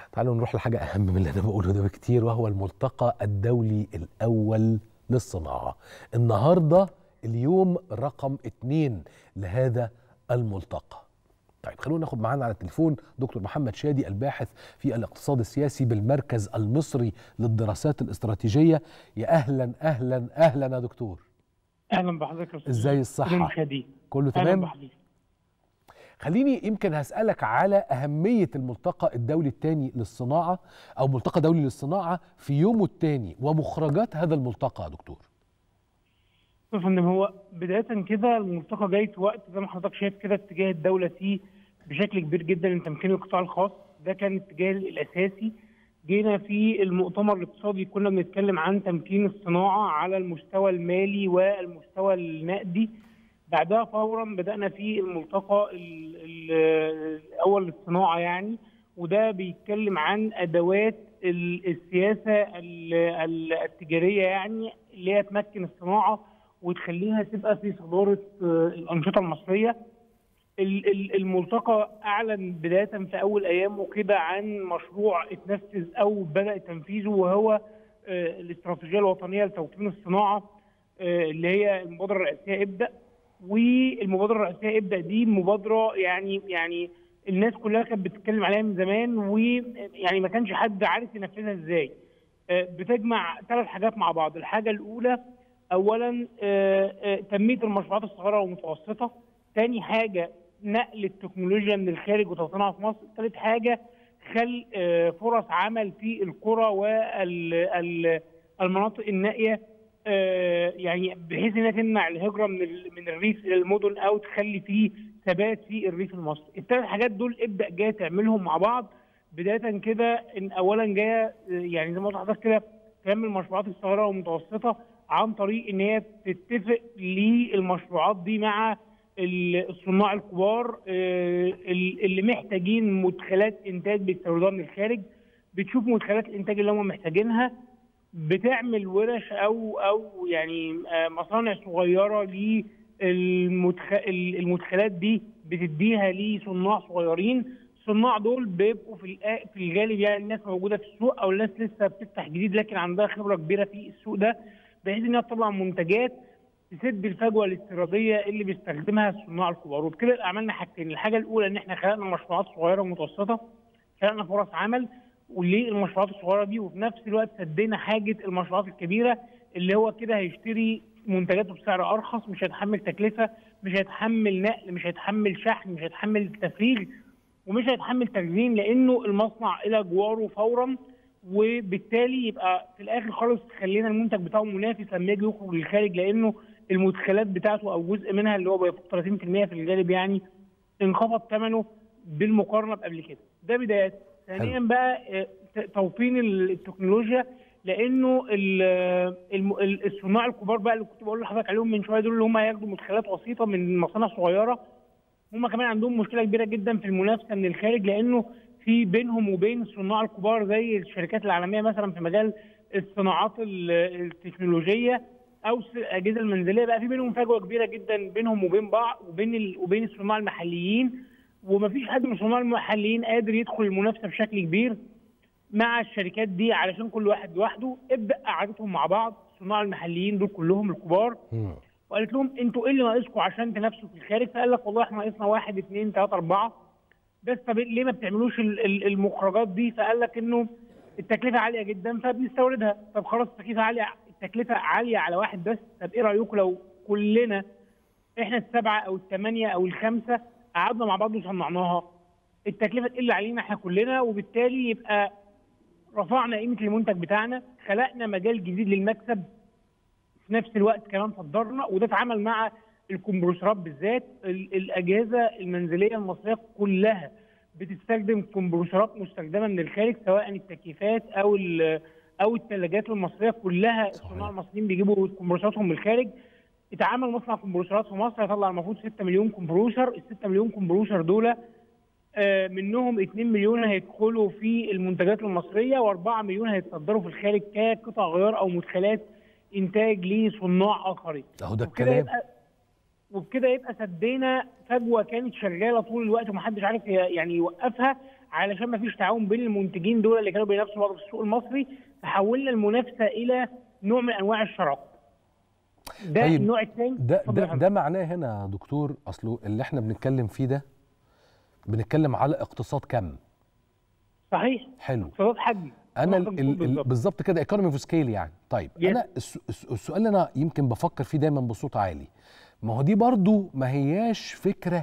تعالوا نروح لحاجة أهم من اللي أنا بقوله ده بكتير وهو الملتقى الدولي الأول للصناعة النهاردة اليوم رقم اتنين لهذا الملتقى طيب خلونا ناخد معانا على التليفون دكتور محمد شادي الباحث في الاقتصاد السياسي بالمركز المصري للدراسات الاستراتيجية يا أهلا أهلا أهلا يا دكتور اهلا بحضرتك يا أستاذ ازاي الصحة المشاهدين كله اهلا تمام بحضرتك خليني يمكن هسألك على أهمية الملتقى الدولي الثاني للصناعة أو ملتقى دولي للصناعة في يومه الثاني ومخرجات هذا الملتقى يا دكتور يا فندم هو بدايه كده الملتقى جاي في وقت زي ما حضرتك شايف كده اتجاه الدوله فيه بشكل كبير جدا لتمكين القطاع الخاص ده كان الاتجاه الاساسي جينا في المؤتمر الاقتصادي كنا بنتكلم عن تمكين الصناعه على المستوى المالي والمستوى النقدي بعدها فورا بدانا في الملتقى ال- ال- الاول للصناعه يعني وده بيتكلم عن ادوات ال- السياسه ال- ال- التجاريه يعني اللي هي تمكن الصناعه وتخليها تبقى في صداره آه، الانشطه المصريه ال- ال- الملتقى اعلن بدايه في اول ايامه كده عن مشروع اتنفذ او بدا تنفيذه وهو آه، الاستراتيجيه الوطنيه لتوطين الصناعه آه، اللي هي المبادره الرئاسيه ابدا والمبادره الرئاسيه ابدا دي مبادره يعني يعني الناس كلها كانت بتتكلم عليها من زمان ويعني ما كانش حد عارف ينفذها ازاي آه، بتجمع ثلاث حاجات مع بعض الحاجه الاولى اولا آه، آه، تنميه المشروعات الصغيره والمتوسطه ثاني حاجه نقل التكنولوجيا من الخارج وتوطينها في مصر ثالث حاجه خلق آه، فرص عمل في القرى والمناطق النائيه آه، يعني بحيث انها تمنع الهجره من ال- من الريف الى المدن او تخلي فيه ثبات في الريف المصري. الثلاث حاجات دول ابدا جايه تعملهم مع بعض بدايه كده ان اولا جايه آه، يعني زي ما قلت لحضرتك كده تعمل المشروعات الصغيره والمتوسطه عن طريق ان هي تتفق للمشروعات دي مع ال- الصناع الكبار آه، ال- اللي محتاجين مدخلات انتاج بيستوردوها من الخارج بتشوف مدخلات الانتاج اللي هم محتاجينها بتعمل ورش او او يعني آه، مصانع صغيره للمدخلات دي بتديها لصناع صغيرين الصناع دول بيبقوا في الآ- في الغالب يعني الناس موجوده في السوق او الناس لسه بتفتح جديد لكن عندها خبره كبيره في السوق ده بحيث انها تطلع منتجات تسد الفجوه الاستيراديه اللي بيستخدمها الصناع الكبار وبكده يبقى عملنا حاجتين الحاجه الاولى ان احنا خلقنا مشروعات صغيره ومتوسطه خلقنا فرص عمل وللمشروعات الصغيره دي وفي نفس الوقت سدينا حاجه المشروعات الكبيره اللي هو كده هيشتري منتجاته بسعر ارخص مش هيتحمل تكلفه مش هيتحمل نقل مش هيتحمل شحن مش هيتحمل تفريغ ومش هيتحمل تخزين لانه المصنع الى جواره فورا وبالتالي يبقى في الاخر خالص خلينا المنتج بتاعه منافس لما يجي يخرج للخارج لانه المدخلات بتاعته او جزء منها اللي هو بيفوق 30% في الغالب يعني انخفض ثمنه بالمقارنه بقبل كده ده بدايه ثانيا بقى آه، ت- توطين التكنولوجيا لانه ال- الم- ال- الصناع الكبار بقى اللي كنت بقول لحضرتك عليهم من شويه دول اللي هم هياخدوا مدخلات وسيطه من مصانع صغيره هم كمان عندهم مشكله كبيره جدا في المنافسه من الخارج لانه في بينهم وبين الصناع الكبار زي الشركات العالميه مثلا في مجال الصناعات ال- التكنولوجيه او الس- الاجهزه المنزليه بقى في بينهم فجوه كبيره جدا بينهم وبين بعض وبين ال... وبين الصناع المحليين ومفيش حد من الصناع المحليين قادر يدخل المنافسه بشكل كبير مع الشركات دي علشان كل واحد لوحده ابدا قعدتهم مع بعض الصناع المحليين دول كلهم الكبار مم. وقالت لهم انتوا ايه اللي ناقصكم عشان تنافسوا في الخارج فقال لك والله احنا ناقصنا واحد اثنين ثلاثه اربعه بس طب ليه ما بتعملوش ال- ال- المخرجات دي فقال لك انه التكلفه عاليه جدا فبنستوردها طب خلاص التكلفه عاليه التكلفه عاليه على واحد بس طب ايه رايكم لو كلنا احنا السبعه او الثمانيه او الخمسه قعدنا مع بعض وصنعناها التكلفه تقل علينا احنا كلنا وبالتالي يبقى رفعنا قيمه المنتج بتاعنا خلقنا مجال جديد للمكسب في نفس الوقت كمان صدرنا وده اتعمل مع الكمبروسرات بالذات ال- الاجهزه المنزليه المصريه كلها بتستخدم كمبروسرات مستخدمه من الخارج سواء التكييفات او ال- او الثلاجات المصريه كلها الصناع المصريين بيجيبوا كمبروسراتهم من الخارج اتعمل مصنع كمبروسرات في مصر هيطلع المفروض 6 مليون كمبروسر ال 6 مليون كمبروسر دول آه، منهم 2 مليون هيدخلوا في المنتجات المصريه و4 مليون هيتصدروا في الخارج كقطع غيار او مدخلات انتاج لصناع اخرين اهو ده وبكده الكلام يبقى وبكده يبقى سدينا فجوه كانت شغاله طول الوقت ومحدش عارف ي- يعني يوقفها علشان ما فيش تعاون بين المنتجين دول اللي كانوا بينافسوا بعض في السوق المصري فحولنا المنافسه الى نوع من انواع الشراكه ده طيب، النوع الثاني ده ده, ده معناه هنا يا دكتور اصله اللي احنا بنتكلم فيه ده بنتكلم على اقتصاد كم صحيح حلو اقتصاد حجم انا نقدر ال- نقول ال- ال- بالظبط. بالظبط كده ايكونومي اوف سكيل يعني طيب Yes. انا الس- الس- السؤال اللي انا يمكن بفكر فيه دايما بصوت عالي ما هو دي برضو ما هياش فكره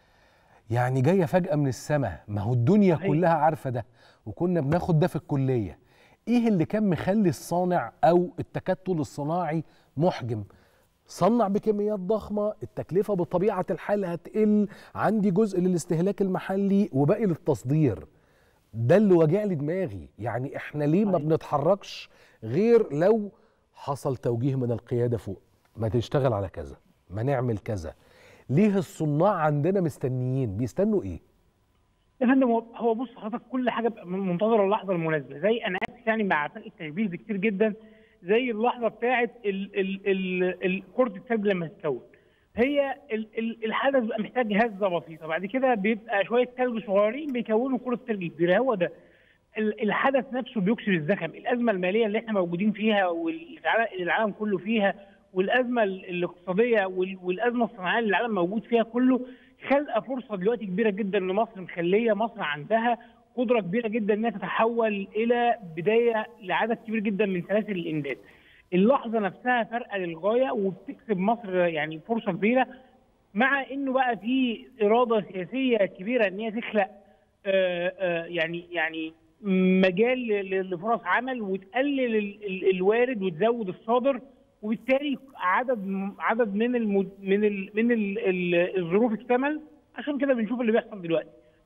يعني جايه فجاه من السماء ما هو الدنيا صحيح. كلها عارفه ده وكنا بناخد ده في الكليه ايه اللي كان مخلي الصانع او التكتل الصناعي محجم صنع بكميات ضخمه التكلفه بطبيعه الحال هتقل عندي جزء للاستهلاك المحلي وباقي للتصدير ده اللي واجع لي دماغي يعني احنا ليه ما صحيح. بنتحركش غير لو حصل توجيه من القياده فوق ما تشتغل على كذا ما نعمل كذا ليه الصناع عندنا مستنيين بيستنوا ايه يا فندم هو- هو بص حضرتك كل حاجه بقى منتظره اللحظه المناسبه زي انا اسف يعني مع فرق التشبيه بكتير جدا زي اللحظه بتاعه ال- ال- ال- ال- كره الثلج لما تتكون هي ال- ال- الحدث بقى محتاج هزه بسيطه بعد كده بيبقى شويه ثلج صغيرين بيكونوا كره ثلج كبيره هو ده ال- الحدث نفسه بيكسر الزخم الازمه الماليه اللي احنا موجودين فيها واللي العالم كله فيها والازمه ال- الاقتصاديه وال- والازمه الصناعيه اللي العالم موجود فيها كله خلق فرصه دلوقتي كبيره جدا لمصر مخليه مصر عندها قدره كبيره جدا انها تتحول الى بدايه لعدد كبير جدا من سلاسل الامداد. اللحظه نفسها فارقه للغايه وبتكسب مصر يعني فرصه كبيره مع انه بقى في اراده سياسيه كبيره ان هي تخلق آه، آه، يعني يعني مجال ل- لفرص عمل وتقلل ال- ال- الوارد وتزود الصادر وبالتالي عدد عدد من المد من ال من ال ال الظروف اكتمل عشان كده بنشوف اللي بيحصل دلوقتي.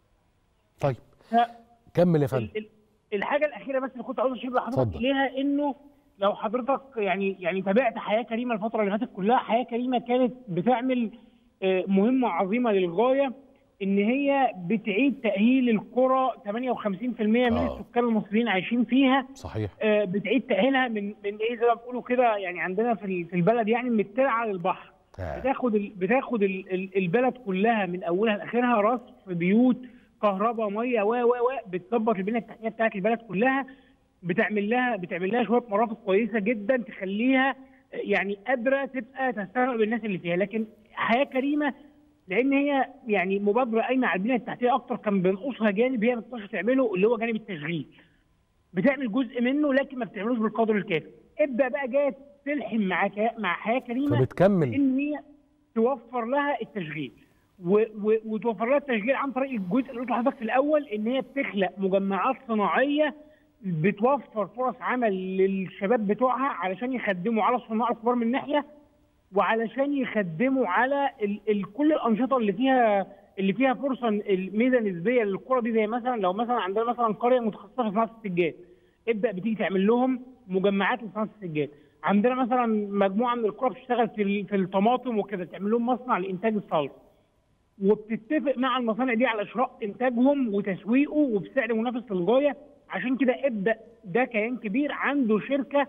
طيب ف- كمل يا فندم ال- ال- الحاجه الاخيره بس اللي كنت عاوز اشير لحضرتك اتفضل. اليها انه لو حضرتك يعني يعني تابعت حياه كريمه الفتره اللي فاتت كلها حياه كريمه كانت بتعمل آه، مهمه عظيمه للغايه ان هي بتعيد تاهيل القرى 58% من آه. السكان المصريين عايشين فيها صحيح آه، بتعيد تاهيلها من من ايه زي ما بيقولوا كده يعني عندنا في ال- في البلد يعني من الترعه للبحر آه. بتاخد ال... بتاخد ال... ال- البلد كلها من اولها لاخرها رصف بيوت كهرباء ميه و و و بتظبط البنيه التحتيه بتاعت البلد كلها بتعمل لها بتعمل لها شويه مرافق كويسه جدا تخليها يعني قادره تبقى تستوعب الناس اللي فيها لكن حياه كريمه لان هي يعني مبادره قايمه على البنيه التحتيه اكتر كان بينقصها جانب هي ما بتقدرش تعمله اللي هو جانب التشغيل بتعمل جزء منه لكن ما بتعملوش بالقدر الكافي ابدا بقى جايه تلحم مع كا- مع حياه كريمه فبتكمل ان هي توفر لها التشغيل و و وتوفر لها التشغيل عن طريق الجزء اللي قلت لحضرتك في الاول ان هي بتخلق مجمعات صناعيه بتوفر فرص عمل للشباب بتوعها علشان يخدموا على الصناع الكبار من ناحيه وعلشان يخدموا على ال ال كل الانشطه اللي فيها اللي فيها فرصه الميزه نسبيه للقرى دي زي مثلا لو مثلا عندنا مثلا قريه متخصصه في صناعه السجاد ابدا بتيجي تعمل لهم مجمعات لصناعه السجاد عندنا مثلا مجموعه من القرى بتشتغل في ال- في الطماطم وكده تعمل لهم مصنع لانتاج الصلصه وبتتفق مع المصانع دي على شراء انتاجهم وتسويقه وبسعر منافس للغايه عشان كده ابدا ده كيان كبير عنده شركه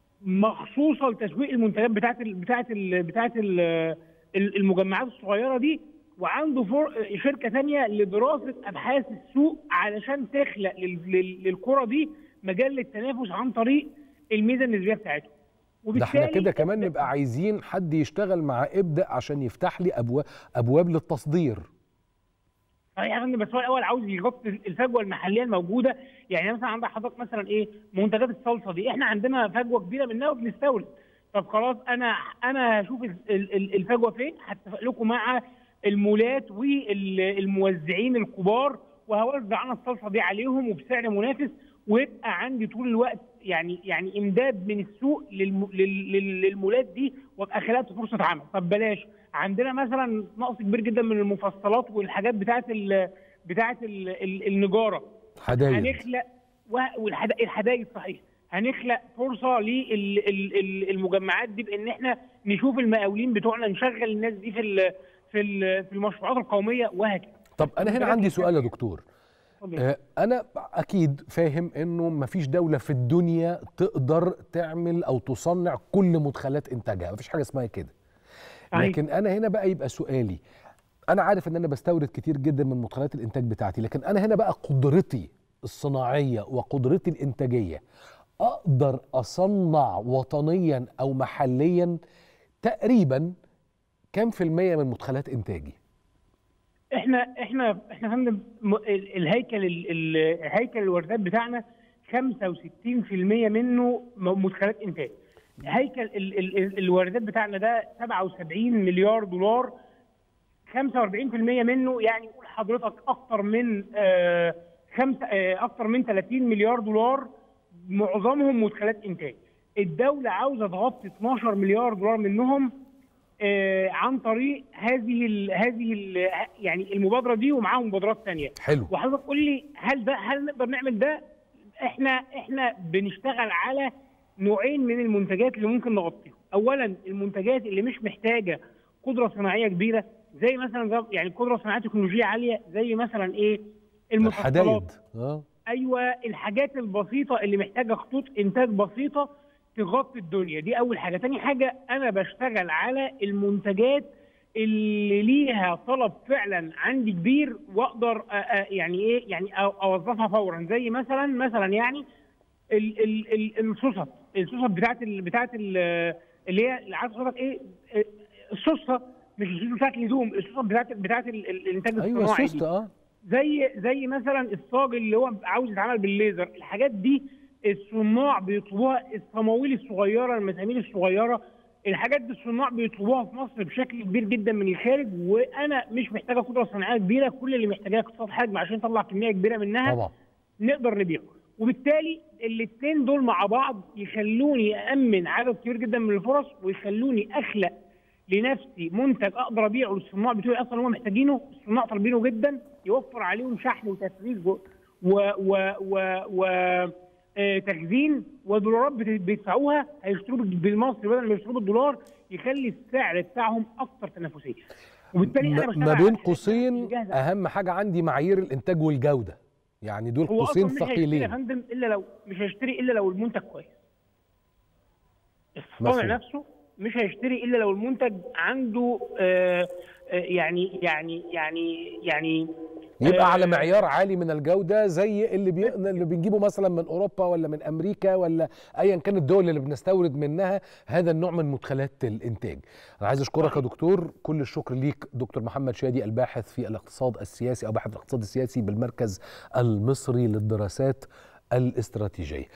مخصوصه لتسويق المنتجات بتاعت ال بتاعت ال بتاعت ال المجمعات الصغيره دي وعنده فر... شركه ثانيه لدراسه ابحاث السوق علشان تخلق لل... لل... للقرى دي مجال للتنافس عن طريق الميزه النسبيه بتاعتهم ده احنا وبالتالي كده كمان ابدأ- نبقى عايزين حد يشتغل مع ابدا عشان يفتح لي ابواب ابواب للتصدير صحيح يا فندم بس هو الاول عاوز يغطي الفجوه المحليه الموجوده يعني مثلا عندك حضرتك مثلا ايه منتجات الصلصه دي احنا عندنا فجوه كبيره منها وبنستورد طب خلاص انا انا هشوف ال- ال- الفجوه فين هتفق لكم مع المولات والموزعين الكبار وهوزع انا الصلصه دي عليهم وبسعر منافس ويبقى عندي طول الوقت يعني يعني امداد من السوق للم... لل... لل- للمولات دي وابقى خلقت فرصه عمل طب بلاش عندنا مثلا نقص كبير جدا من المفصلات والحاجات بتاعت ال... بتاعت ال... ال... النجاره حدايد هنخلق والحدائق صحيح هنخلق فرصه للمجمعات دي بان احنا نشوف المقاولين بتوعنا نشغل الناس دي في ال... في ال... في المشروعات القوميه وهكذا طب انا هنا عندي سؤال يا دكتور اتفضل. آه، انا اكيد فاهم انه مفيش دوله في الدنيا تقدر تعمل او تصنع كل مدخلات انتاجها مفيش حاجه اسمها كده صحيح. لكن انا هنا بقى يبقى سؤالي انا عارف ان انا بستورد كتير جدا من مدخلات الانتاج بتاعتي لكن انا هنا بقى قدرتي الصناعيه وقدرتي الانتاجيه اقدر اصنع وطنيا او محليا تقريبا كام في المية من مدخلات انتاجي احنا احنا احنا فندم م- ال- الهيكل ال- ال- هيكل الواردات بتاعنا 65% منه م- مدخلات انتاج هيكل ال ال ال الواردات بتاعنا ده 77 مليار دولار 45% منه يعني قول حضرتك اكتر من آه خمسة آه اكتر من 30 مليار دولار معظمهم مدخلات انتاج الدوله عاوزه تغطي 12 مليار دولار منهم آه عن طريق هذه ال هذه ال يعني المبادره دي ومعاهم مبادرات ثانيه حلو وحضرتك قول لي هل ده هل نقدر نعمل ده؟ احنا احنا بنشتغل على نوعين من المنتجات اللي ممكن نغطيهم، اولا المنتجات اللي مش محتاجه قدره صناعيه كبيره زي مثلا زي- يعني قدره صناعيه تكنولوجيه عاليه زي مثلا ايه؟ المفصلات الحدايد اه ايوه الحاجات البسيطه اللي محتاجه خطوط انتاج بسيطه تغطي الدنيا دي اول حاجه تاني حاجه انا بشتغل على المنتجات اللي ليها طلب فعلا عندي كبير واقدر أ- أ- يعني ايه يعني أ- اوظفها فورا زي مثلا مثلا يعني ال- ال- ال- الصوصات الصوصات بتاعت ال بتاعت ال اللي هي اللي عارف حضرتك ايه الصوصه مش الصوصه بتاعت الهدوم الصوصه بتاعت بتاعت ال- ال- الانتاج ايوه الصناعي السوست دي. اه زي زي مثلا الصاج اللي هو عاوز يتعمل بالليزر الحاجات دي الصناع بيطلبوها الصماويل الصغيره المسامير الصغيره الحاجات دي الصناع بيطلبوها في مصر بشكل كبير جدا من الخارج وانا مش محتاجه قدره صناعيه كبيره كل اللي محتاجاه اقتصاد حجم عشان يطلع كميه كبيره منها طبعا نقدر نبيعه وبالتالي الاثنين دول مع بعض يخلوني أأمن عدد كبير جدا من الفرص ويخلوني أخلق لنفسي منتج أقدر أبيعه للصناع بتوعي أصلا هم محتاجينه الصناع طالبينه جدا يوفر عليهم شحن وتفريغ و و و و, و آه، تخزين ودولارات بت- بيدفعوها هيشتروا بالمصري بدل ما يشتروا بالدولار يخلي السعر بتاعهم اكثر تنافسيه وبالتالي انا ما بشتغل ما على بين الحاجات قوسين الجاهزة. اهم حاجه عندي معايير الانتاج والجوده يعني دول هو قوسين اصلا مش هيشتري يا ثقيلين فندم الا لو مش هيشتري الا لو المنتج كويس الصانع مفهوم. نفسه مش هيشتري الا لو المنتج عنده آه آه يعني يعني يعني يعني يبقى آه، على معيار عالي من الجوده زي اللي بي... اللي بنجيبه مثلا من اوروبا ولا من امريكا ولا ايا كان الدول اللي بنستورد منها هذا النوع من مدخلات الانتاج. انا عايز اشكرك يا دكتور كل الشكر ليك دكتور محمد شادي الباحث في الاقتصاد السياسي او باحث الاقتصاد السياسي بالمركز المصري للدراسات الاستراتيجيه.